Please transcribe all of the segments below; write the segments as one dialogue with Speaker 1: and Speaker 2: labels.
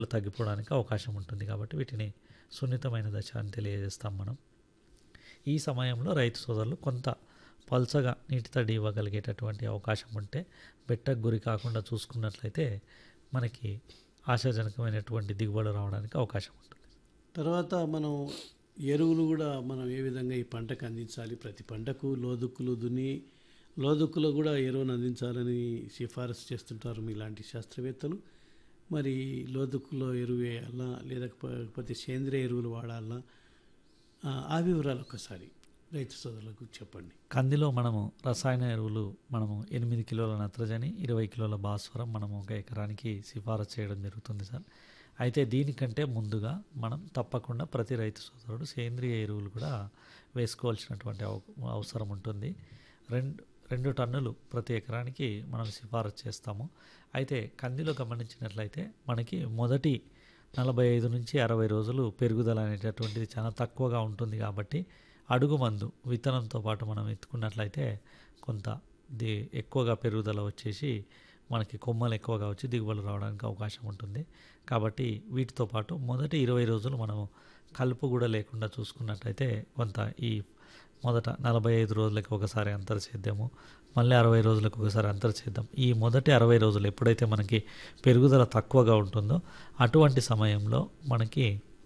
Speaker 1: తగ్గిపోవడానికి అవకాశం ఉంటుంది కాబట్టి వీటిని సున్నితమైన దశ అని తెలియజేస్తాం మనం ఈ సమయంలో రైతు సోదరులు కొంత పల్చగా నీటి తడి ఇవ్వగలిగేటటువంటి అవకాశం ఉంటే బెట్టకు గురి కాకుండా చూసుకున్నట్లయితే మనకి ఆశాజనకమైనటువంటి దిగుబడి రావడానికి అవకాశం ఉంటుంది
Speaker 2: తర్వాత మనం ఎరువులు కూడా మనం ఏ విధంగా ఈ పంటకు అందించాలి ప్రతి పంటకు లోదుక్కులు దున్ని లోదుక్కులో కూడా ఎరువును అందించాలని సిఫారసు చేస్తుంటారు మీలాంటి శాస్త్రవేత్తలు మరి లోదుక్కులో ఎరువు వేయాలా లేకపోతే సేంద్రియ ఎరువులు వాడాలా ఆ, ఆ వివరాలు ఒకసారి రైతు సోదరులకు చెప్పండి
Speaker 1: కందిలో మనము రసాయన ఎరువులు మనము ఎనిమిది కిలోల నత్రజని ఇరవై కిలోల భాస్వరం మనము ఒక ఎకరానికి సిఫారసు చేయడం జరుగుతుంది సార్ అయితే దీనికంటే ముందుగా మనం తప్పకుండా ప్రతి రైతు సోదరుడు సేంద్రియ ఎరువులు కూడా వేసుకోవాల్సినటువంటి అవ- అవసరం ఉంటుంది రెండు రెండు టన్నులు ప్రతి ఎకరానికి మనం సిఫారసు చేస్తాము అయితే కందిలో గమనించినట్లయితే మనకి మొదటి నలభై ఐదు నుంచి అరవై రోజులు పెరుగుదల అనేటటువంటిది చాలా తక్కువగా ఉంటుంది కాబట్టి అడుగు మందు విత్తనంతో పాటు మనం ఎత్తుకున్నట్లయితే కొంత ది ఎక్కువగా పెరుగుదల వచ్చేసి మనకి కొమ్మలు ఎక్కువగా వచ్చి దిగుబడులు రావడానికి అవకాశం ఉంటుంది కాబట్టి వీటితో పాటు మొదటి ఇరవై రోజులు మనము కలుపు కూడా లేకుండా చూసుకున్నట్లయితే కొంత ఈ మొదట నలభై ఐదు రోజులకి ఒకసారి అంతర సేద్యము మళ్ళీ అరవై రోజులకు ఒకసారి అంతర చేద్దాం ఈ మొదటి అరవై రోజులు ఎప్పుడైతే మనకి పెరుగుదల తక్కువగా ఉంటుందో అటువంటి సమయంలో మనకి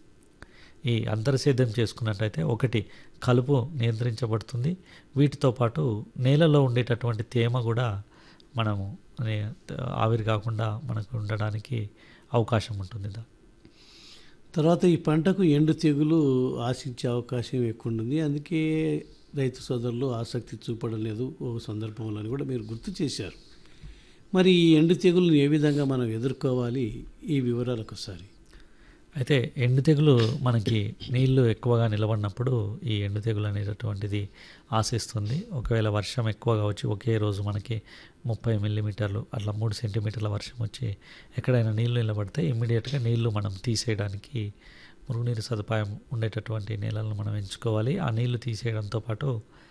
Speaker 1: ఈ అంతర్సేద్యం చేసుకున్నట్లయితే ఒకటి కలుపు నియంత్రించబడుతుంది వీటితో పాటు నేలలో ఉండేటటువంటి తేమ కూడా మనము నే- ఆవిరి కాకుండా మనకు ఉండడానికి అవకాశం ఉంటుంది దా
Speaker 2: తర్వాత ఈ పంటకు ఎండు తెగులు ఆశించే అవకాశం ఎక్కువ ఉంటుంది అందుకే రైతు సోదరులు ఆసక్తి చూపడలేదు ఒక సందర్భంలో అని కూడా మీరు గుర్తు చేశారు మరి ఈ ఎండు తెగులను ఏ విధంగా మనం ఎదుర్కోవాలి ఈ వివరాలు ఒకసారి
Speaker 1: అయితే ఎండు తెగులు మనకి నీళ్లు ఎక్కువగా నిలబడినప్పుడు ఈ ఎండు తెగులు అనేటటువంటిది ఆశిస్తుంది ఒకవేళ వర్షం ఎక్కువగా వచ్చి ఒకే రోజు మనకి ముప్పై మిల్లీమీటర్లు అట్లా మూడు సెంటీమీటర్ల వర్షం వచ్చి ఎక్కడైనా నీళ్లు నిలబడితే ఇమ్మీడియట్గా నీళ్లు మనం తీసేయడానికి మురుగునీరు సదుపాయం ఉండేటటువంటి నేలలను మనం ఎంచుకోవాలి ఆ నీళ్లు తీసేయడంతో పాటు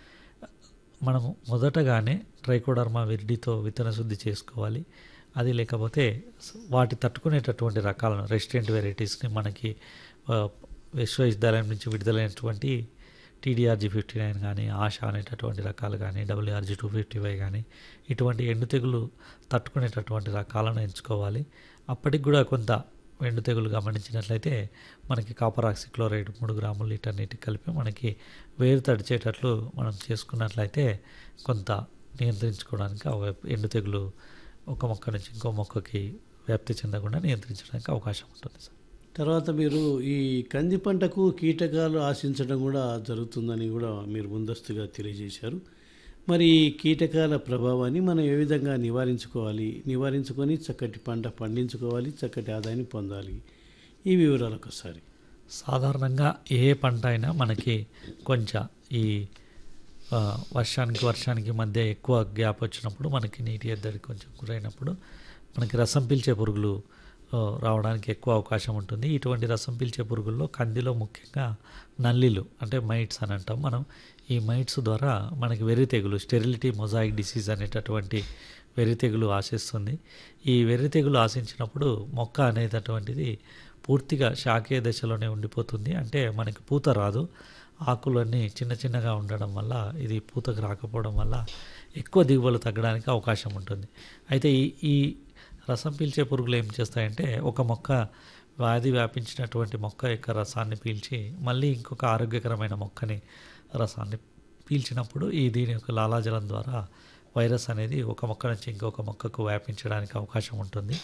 Speaker 1: మనము మొదటగానే ట్రైకోడర్మా విరిడితో విత్తన శుద్ధి చేసుకోవాలి అది లేకపోతే స- వాటి తట్టుకునేటటువంటి రకాలను రెసిడెంట్ వెరైటీస్ని మనకి ఆ, విశ్వవిద్యాలయం నుంచి విడుదలైనటువంటి టీడీఆర్జీ ఫిఫ్టీ నైన్ కానీ ఆశ అనేటటువంటి రకాలు కానీ డబ్ల్యూఆర్జీ టూ ఫిఫ్టీ ఫైవ్ కానీ ఇటువంటి ఎండు తెగులు తట్టుకునేటటువంటి రకాలను ఎంచుకోవాలి అప్పటికి కూడా కొంత ఎండు తెగులు గమనించినట్లయితే మనకి కాపర్ ఆక్సిక్లోరైడ్ మూడు గ్రాములు లీటర్ నీటికి కలిపి మనకి వేరు తడిచేటట్లు మనం చేసుకున్నట్లయితే కొంత నియంత్రించుకోవడానికి అవ- ఎండు తెగులు ఒక మొక్క నుంచి ఇంకో మొక్కకి వ్యాప్తి చెందకుండా నియంత్రించడానికి అవకాశం ఉంటుంది సార్
Speaker 2: తర్వాత మీరు ఈ కంది పంటకు కీటకాలు ఆశించడం కూడా జరుగుతుందని కూడా మీరు ముందస్తుగా తెలియజేశారు మరి ఈ కీటకాల ప్రభావాన్ని మనం ఏ విధంగా నివారించుకోవాలి నివారించుకొని చక్కటి పంట పండించుకోవాలి చక్కటి ఆదాయాన్ని పొందాలి ఈ వివరాలు ఒకసారి
Speaker 1: సాధారణంగా ఏ పంట అయినా మనకి కొంచెం ఈ ఆ, వర్షానికి వర్షానికి మధ్య ఎక్కువ గ్యాప్ వచ్చినప్పుడు మనకి నీటి ఎద్దడి కొంచెం గురైనప్పుడు మనకి రసం పీల్చే పురుగులు ఆ, రావడానికి ఎక్కువ అవకాశం ఉంటుంది ఇటువంటి రసం పీల్చే పురుగుల్లో కందిలో ముఖ్యంగా నల్లిలు అంటే మైట్స్ అని అంటాం మనం ఈ మైట్స్ ద్వారా మనకి వెర్రి తెగులు స్టెరిలిటీ మొజాయిక్ డిసీజ్ అనేటటువంటి వెర్రి తెగులు ఆశిస్తుంది ఈ వెర్రి తెగులు ఆశించినప్పుడు మొక్క అనేటటువంటిది పూర్తిగా శాఖీయ దశలోనే ఉండిపోతుంది అంటే మనకి పూత రాదు ఆకులన్నీ చిన్న చిన్నగా ఉండడం వల్ల ఇది పూతకు రాకపోవడం వల్ల ఎక్కువ దిగుబడులు తగ్గడానికి అవకాశం ఉంటుంది అయితే ఈ ఈ రసం పీల్చే పురుగులు ఏం చేస్తాయంటే ఒక మొక్క వ్యాధి వ్యాపించినటువంటి మొక్క యొక్క రసాన్ని పీల్చి మళ్ళీ ఇంకొక ఆరోగ్యకరమైన మొక్కని రసాన్ని పీల్చినప్పుడు ఈ దీని యొక్క లాలాజలం ద్వారా వైరస్ అనేది ఒక మొక్క నుంచి ఇంకొక మొక్కకు వ్యాపించడానికి అవకాశం ఉంటుంది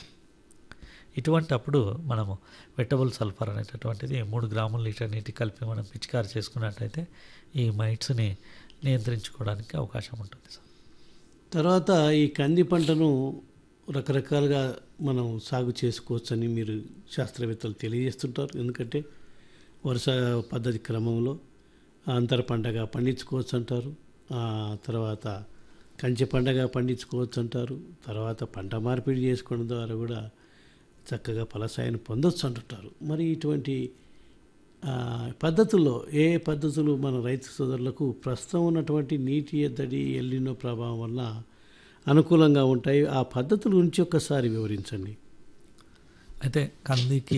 Speaker 1: ఇటువంటి అప్పుడు మనము వెటబుల్ సల్ఫర్ అనేటటువంటిది మూడు గ్రాముల లీటర్ నీటి కలిపి మనం పిచికారి చేసుకున్నట్టయితే ఈ మైట్స్ని నియంత్రించుకోవడానికి అవకాశం ఉంటుంది సార్
Speaker 2: తర్వాత ఈ కంది పంటను రకరకాలుగా మనం సాగు చేసుకోవచ్చని మీరు శాస్త్రవేత్తలు తెలియజేస్తుంటారు ఎందుకంటే వరుస పద్ధతి క్రమంలో అంతర పంటగా పండించుకోవచ్చు అంటారు ఆ తర్వాత కంచె పంటగా పండించుకోవచ్చు అంటారు తర్వాత పంట మార్పిడి చేసుకోవడం ద్వారా కూడా చక్కగా ఫలసాయాన్ని పొందొచ్చు అంటుంటారు మరి ఇటువంటి ఆ, పద్ధతుల్లో ఏ పద్ధతులు మన రైతు సోదరులకు ప్రస్తుతం ఉన్నటువంటి నీటి ఎద్దడి ఎల్లినో ప్రభావం వల్ల అనుకూలంగా ఉంటాయి ఆ పద్ధతుల గురించి ఒక్కసారి వివరించండి
Speaker 1: అయితే కందికి